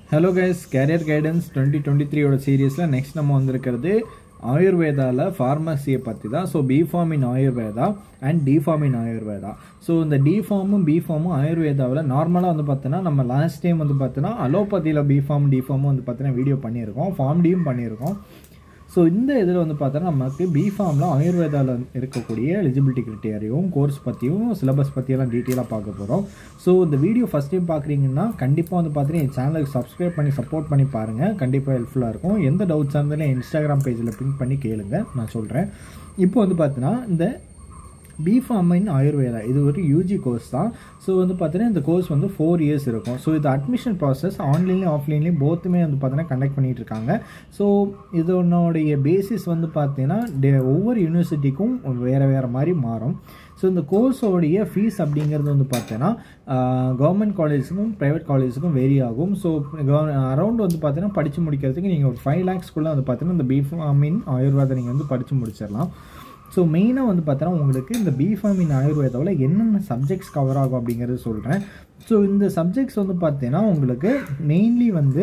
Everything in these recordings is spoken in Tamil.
hello guys career guidance twenty twenty த்ரீயோட சீரீஸில் நெக்ஸ்ட் நம்ம வந்திருக்கிறது ஆயுர்வேதாவில் ஃபார்மசியை பற்றி தான் so B Pharm in Ayurveda and D Pharm in Ayurveda so இந்த டிஃபார்மும் பிஃபார்மும் ஆயுர்வேதாவில் நார்மலாக வந்து பார்த்தீங்கன்னா நம்ம லாஸ்ட் டைம் வந்து பார்த்தீங்கன்னா அலோபதியில் பிஃபார்ம் டிஃபார்மும் வந்து பார்த்தீங்கன்னா வீடியோ பண்ணியிருக்கோம் ஃபார்ம் டியும் பண்ணியிருக்கோம் ஸோ இந்த இதில் வந்து பார்த்தோன்னா நமக்கு பிஃபார்மில் ஆயுர்வேதாவில் இருக்கக்கூடிய எலிஜிபிலிட்டி கிரிட்டேரியும் கோர்ஸ் பற்றியும் சிலபஸ் பற்றியெல்லாம் டீட்டெயிலாக பார்க்க போகிறோம் ஸோ இந்த வீடியோ ஃபஸ்ட் டைம் பார்க்குறீங்கன்னா கண்டிப்பாக வந்து பார்த்தீங்கன்னா என் சேனலுக்கு சப்ஸ்கிரைப் பண்ணி சப்போர்ட் பண்ணி பாருங்கள் கண்டிப்பாக ஹெல்ப்ஃபுல்லாக இருக்கும் எந்த டவுட்ஸாக இருந்தாலும் இன்ஸ்டாகிராம் பேஜில் பிங்க் பண்ணி கேளுங்க நான் சொல்கிறேன் இப்போ வந்து பார்த்தீங்கன்னா இந்த பிஃபார்ம் இன் ஆயுர்வேதா இது ஒரு யூஜி கோர்ஸ் தான் ஸோ வந்து பார்த்தீங்கன்னா இந்த கோர்ஸ் வந்து ஃபோர் இயர்ஸ் இருக்கும் ஸோ இது அட்மிஷன் ப்ராசஸ் ஆன்லைன்லேயும் ஆஃப்லைன்லேயும் போத்துமே வந்து பார்த்தீங்கன்னா கண்டக்ட் பண்ணிகிட்டு இருக்காங்க ஸோ இதனுடைய பேசிஸ் வந்து பார்த்தீங்கன்னா டே- ஒவ்வொரு யூனிவர்சிட்டிக்கும் வேறு வேறு மாதிரி மாறும் ஸோ இந்த கோர்ஸோடைய ஃபீஸ் அப்படிங்கிறது வந்து பார்த்தீங்கன்னா கவர்மெண்ட் காலேஜுக்கும் ப்ரைவேட் காலேஜுக்கும் வேரி ஆகும் ஸோ அரௌண்ட் வந்து பார்த்தீங்கன்னா படித்து முடிக்கிறதுக்கு நீங்கள் ஒரு ஃபைவ் லேக்ஸ்க்குள்ளே வந்து பார்த்தீங்கன்னா இந்த பிஃபார்ம் இன் ஆயுர்வேதா நீங்கள் வந்து படித்து முடிச்சிடலாம் ஸோ மெயினாக வந்து பார்த்தோன்னா உங்களுக்கு இந்த பிஃபார்ம் இன் ஆயுர்வேதாவில் என்னென்ன சப்ஜெக்ட்ஸ் கவர் ஆகும் அப்படிங்கிறது சொல்கிறேன் ஸோ இந்த சப்ஜெக்ட்ஸ் வந்து பார்த்தீங்கன்னா உங்களுக்கு மெயின்லி வந்து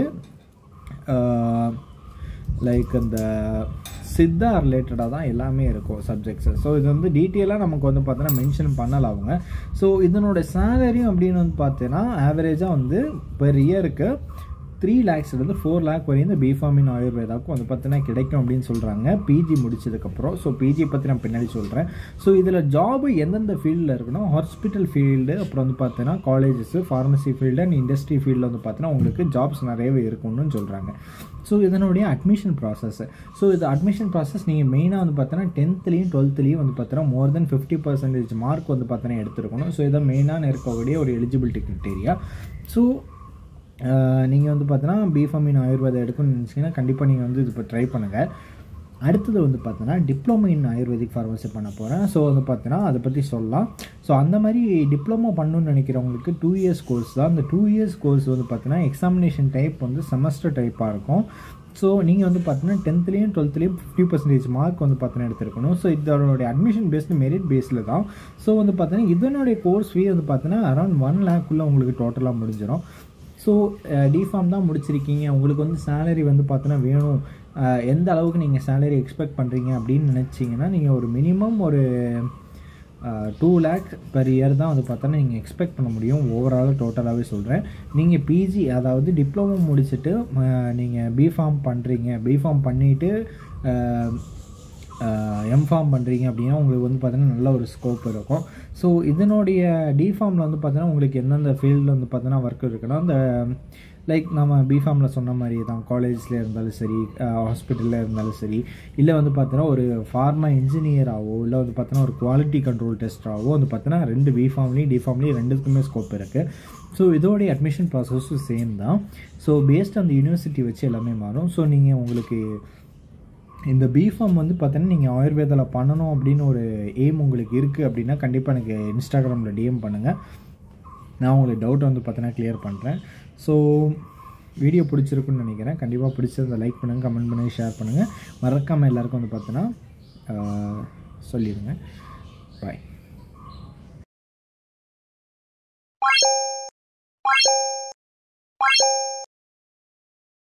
லைக் இந்த சித்தா ரிலேட்டடாக தான் எல்லாமே இருக்கும் சப்ஜெக்ட்ஸு ஸோ இது வந்து டீட்டெயிலாக நமக்கு வந்து பார்த்தோன்னா மென்ஷன் பண்ணல அவங்க ஸோ இதனோட சேலரியும் அப்படின்னு வந்து பார்த்தீங்கன்னா ஆவரேஜாக வந்து பெர் இயருக்கு த்ரீ லேக்ஸ்லேருந்து ஃபோர் லேக் வரையும் இந்த பிஃபார்ம் இன் ஆயுர்வேதாவுக்கும் வந்து பார்த்தீங்கன்னா கிடைக்கும் அப்படின்னு சொல்கிறாங்க பிஜி முடிச்சதுக்கப்புறம் ஸோ பிஜி பற்றி நான் பின்னாடி சொல்கிறேன் ஸோ இதில் ஜாபு எந்தெந்த ஃபீல்டில் இருக்குன்னா ஹாஸ்பிட்டல் ஃபீல்டு அப்புறம் வந்து பார்த்தீங்கன்னா colleges pharmacy field and industry ஃபீல்டில் வந்து பார்த்தீங்கன்னா உங்களுக்கு ஜாப்ஸ் நிறையவே இருக்கும்னு சொல்கிறாங்க ஸோ இதனுடைய அட்மிஷன் ப்ராசஸ் ஸோ இது அட்மிஷன் ப்ராசஸ் நீங்கள் மெயினாக வந்து பார்த்தீங்கன்னா டென்த்லேயும் டுவெல்த்லேயும் வந்து பார்த்தீங்கன்னா more then fifty percentage mark வந்து பார்த்தீங்கன்னா எடுத்துருக்கணும் ஸோ இதை மெயினான இருக்கக்கூடிய ஒரு எலிஜிபிலிட்டி கிரிட்டேரியா ஸோ நீங்கள் வந்து பார்த்தீங்கன்னா பிஃபார்ம் இன் ஆயுர்வேதம் எடுக்கணும்னு நினச்சிங்கன்னா கண்டிப்பாக நீங்கள் வந்து இது இப்போ ட்ரை பண்ணுங்கள் அடுத்தது வந்து பார்த்தீங்கன்னா டிப்ளமோ இன் ஆயுர்வேதிக் ஃபார்மசி பண்ண போகிறேன் ஸோ வந்து பார்த்தீங்கன்னா அதை பற்றி சொல்லலாம் ஸோ அந்த மாதிரி டிப்ளமோ பண்ணணும்னு நினைக்கிறவங்களுக்கு டூ இயர்ஸ் கோர்ஸ் தான் அந்த டூ இயர்ஸ் கோர்ஸ் வந்து பார்த்தீங்கன்னா எக்ஸாமினேஷன் டைப் வந்து செமஸ்டர் டைப்பாக இருக்கும் ஸோ நீங்கள் வந்து பார்த்தீங்கன்னா டென்த்லேயும் டுவெல்த்லேயும் ஃபிஃப்டி பர்சன்டேஜ் மார்க் வந்து பார்த்தீங்கன்னா எடுத்துருக்கணும் ஸோ இதோடைய அட்மிஷன் பேஸ்டு மெரிட் பேஸில் தான் ஸோ வந்து பார்த்தீங்கன்னா இதனுடைய கோர்ஸ் ஃபீ வந்து பார்த்தீங்கன்னா அரௌண்ட் ஒன் லேக்குள்ளே உங்களுக்கு டோட்டலாக முடிஞ்சிடும் ஸோ டிஃபார்ம் தான் முடிச்சிருக்கீங்க உங்களுக்கு வந்து சேலரி வந்து பார்த்தோன்னா வேணும் அஹ், எந்த அளவுக்கு நீங்கள் சேலரி எக்ஸ்பெக்ட் பண்ணுறீங்க அப்படின்னு நினச்சிங்கன்னா நீங்கள் ஒரு மினிமம் ஒரு டூ லேக் பெர் இயர் தான் வந்து பார்த்தோன்னா நீங்கள் எக்ஸ்பெக்ட் பண்ண முடியும் ஓவராலாக டோட்டலாகவே சொல்கிறேன் நீங்கள் பிஜி அதாவது டிப்ளமோ முடிச்சுட்டு நீங்கள் பிஃபார்ம் பண்ணுறீங்க பிஃபார்ம் பண்ணிவிட்டு எம்ஃபார்ம் பண்ணுறீங்க அப்படின்னா உங்களுக்கு வந்து பார்த்தீங்கன்னா நல்ல ஒரு ஸ்கோப் இருக்கும் ஸோ இதனுடைய டிஃபார்மில் வந்து பார்த்தீங்கன்னா உங்களுக்கு எந்தெந்த ஃபீல்டில் வந்து பார்த்தீங்கன்னா ஒர்க் இருக்குன்னா அந்த லைக் நம்ம பிஃபார்மில் சொன்ன மாதிரி தான் காலேஜில் இருந்தாலும் சரி ஹாஸ்பிட்டலில் இருந்தாலும் சரி இல்லை வந்து பார்த்தீங்கன்னா ஒரு ஃபார்மா இன்ஜினியராகவோ இல்லை வந்து பார்த்தீங்கன்னா ஒரு குவாலிட்டி கண்ட்ரோல் டெஸ்டராகவோ வந்து பார்த்தீங்கன்னா ரெண்டு பிஃபார்ம்லேயும் டிஃபார்ம்லேயும் ரெண்டுக்குமே ஸ்கோப் இருக்குது ஸோ இதோடைய அட்மிஷன் ப்ராசஸும் சேம் தான் ஸோ பேஸ்ட் அந்த யூனிவர்சிட்டி வச்சு எல்லாமே மாறும் ஸோ நீங்கள் உங்களுக்கு இந்த பிஃபார்ம் வந்து பார்த்தீங்கன்னா நீங்கள் ஆயுர்வேதாவில் பண்ணணும் அப்படின்னு ஒரு எய்ம் உங்களுக்கு இருக்குது அப்படின்னா கண்டிப்பாக எனக்கு இன்ஸ்டாகிராமில் டிஎம் பண்ணுங்கள் நான் உங்களுக்கு டவுட்டை வந்து பார்த்தீங்கன்னா கிளியர் பண்ணுறேன் ஸோ வீடியோ பிடிச்சிருக்குன்னு நினைக்கிறேன் கண்டிப்பாக பிடிச்சிருந்த லைக் பண்ணுங்கள் கமெண்ட் பண்ணுங்கள் ஷேர் பண்ணுங்கள் மறக்காமல் எல்லாருக்கும் வந்து பார்த்தீங்கன்னா சொல்லிடுங்க பாய்